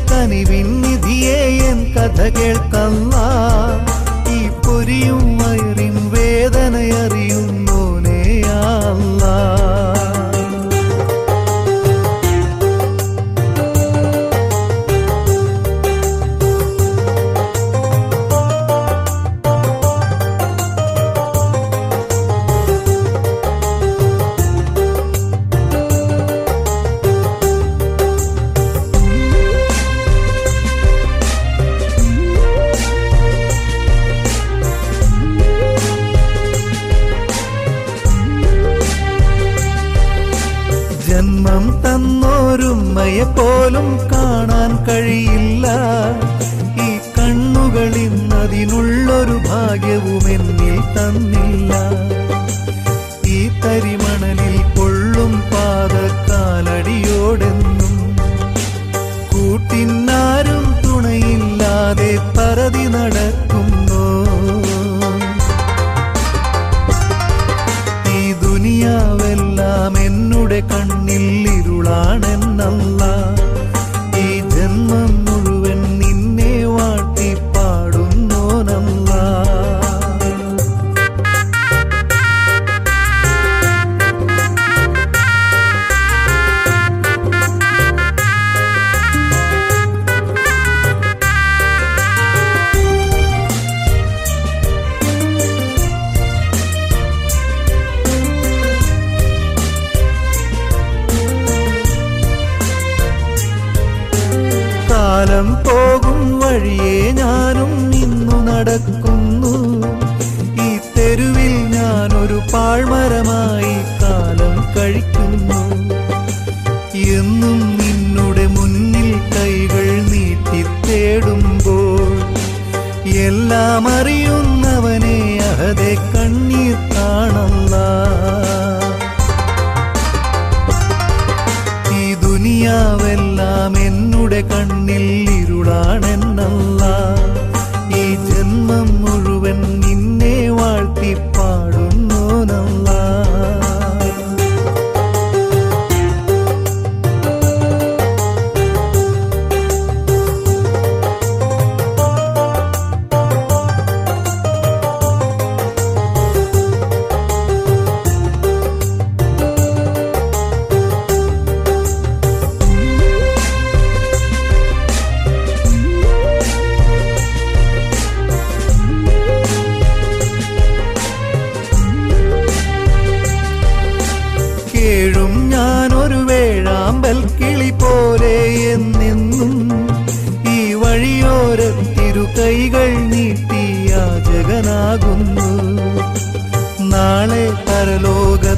കനിവിൻ നിധിയെ എൻ കഥ കേൾക്കല്ല ഈ പൊരിയും വയറിൻ വേദനയറിയുന്നോനേ അല്ലാ ജന്മം തന്നോരുമ്മയെ പോലും കാണാൻ കഴിയില്ല ഈ കണ്ണുകളിൽ അതിനുള്ളൊരു ഭാഗ്യവും എന്നിൽ തന്നില്ല ഈ തരിമണലിൽ കൊള്ളും പാദക്കാലടിയോടെന്നും കൂട്ടിനാരും തുണയില്ലാതെ പരതി നടക്കുന്നു ഈ ദുനിയാവെല്ലാം എന്നുടെ കണ്ണിൽ ഇരുളാണെന്നല്ല ഈ ജന്മം മുഴുവൻ നിന്നെ വാട്ടി പാടുന്നോനല്ല കാലം പോകും വഴിയെ ഞാനും ഇന്നു നടക്കുന്നു ഈ തെരുവിൽ ഞാനൊരു പാഴ്മരമായി കാലം കഴിക്കുന്നു എന്നും നിന്നുടെ മുന്നിൽ കൈകൾ നീട്ടി തേടുമ്പോൾ എല്ലാം അറിയുന്നവനെ അഹതെ കണ്ണീർ കാണല്ല ഈ ദുനിയാവെല്ലാം എന്നുടെ കണ്ണിൽ ഇരുളാണെന്നല്ല ഈ ജന്മം മുഴുവൻ നിന്നെ വാഴ്ത്തി പാടുന്നോനല്ല കേഴും ഞാനൊരു വേഴാമ്പൽ കിളി പോലെ എന്നെന്നും ഈ വഴിയോരത്തിരു കൈകൾ നീട്ടി യാചകനാകുന്നു നാളെ പരലോക